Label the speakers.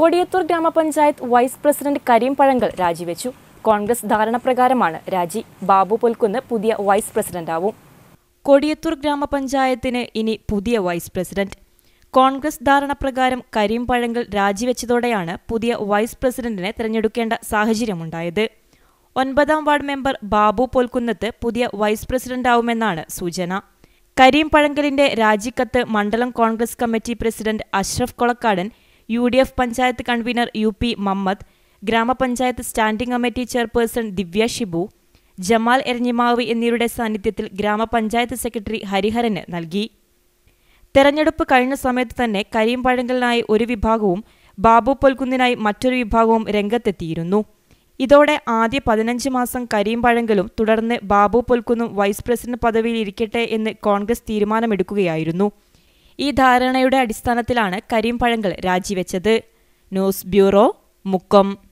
Speaker 1: കൊടിയത്തൂർ ഗ്രാമപഞ്ചായത്ത് vice president Kareem പഴങ്കൽ രാജിവെച്ചു കോൺഗ്രസ് ധാരണപ്രകാരമാണ് രാജി ബാബു പൊൽക്കുന്ന് പുതിയ വൈസ് പ്രസിഡന്റാവും കൊടിയത്തൂർ ഗ്രാമപഞ്ചായത്തിന് ഇനി പുതിയ വൈസ് പ്രസിഡന്റ് കോൺഗ്രസ് ധാരണപ്രകാരം കരീം പഴങ്കൽ രാജിവെച്ചതോടെയാണ് പുതിയ വൈസ് പ്രസിഡന്റിനെ തിരഞ്ഞെടുക്കേണ്ട സാഹചര്യമുണ്ടായത് ഒൻപതാം വാർഡ് മെമ്പർ ബാബു പോൽക്കുന്നത്ത് പുതിയ വൈസ് പ്രസിഡന്റാവുമെന്നാണ് സൂചന കരീം പഴങ്കലിന്റെ രാജിക്കത്ത് മണ്ഡലം Congress committee president Ashraf Kolakkadan U D F panchayat convenor U P Mammad ഗ്രാമപഞ്ചായത്ത് standing committee chairperson Divya Shibu Jamal Eranhimavu എന്നിവരുടെ സാന്നിധ്യത്തിൽ ഗ്രാമപഞ്ചായത്ത് സെക്രട്ടറി ഹരിഹരന് നൽകി തെരഞ്ഞെടുപ്പ് കഴിഞ്ഞ സമയത്ത് തന്നെ കരീം പഴങ്കലിനായി ഒരു വിഭാഗവും ബാബു പൊൽക്കുന്നിനായി മറ്റൊരു വിഭാഗവും രംഗത്തെത്തിയിരുന്നു ഇതോടെ ആദ്യ പതിനഞ്ച് മാസം കരീം പഴങ്കലും തുടർന്ന് ബാബു പൊൽക്കുന്നും വൈസ് പ്രസിഡന്റ് പദവിയിൽ ഇരിക്കട്ടെ എന്ന് കോൺഗ്രസ് തീരുമാനമെടുക്കുകയായിരുന്നു ഈ ധാരണയുടെ അടിസ്ഥാനത്തിലാണ് കരീം പഴങ്കൽ രാജിവെച്ചത് ന്യൂസ് ബ്യൂറോ മുക്കം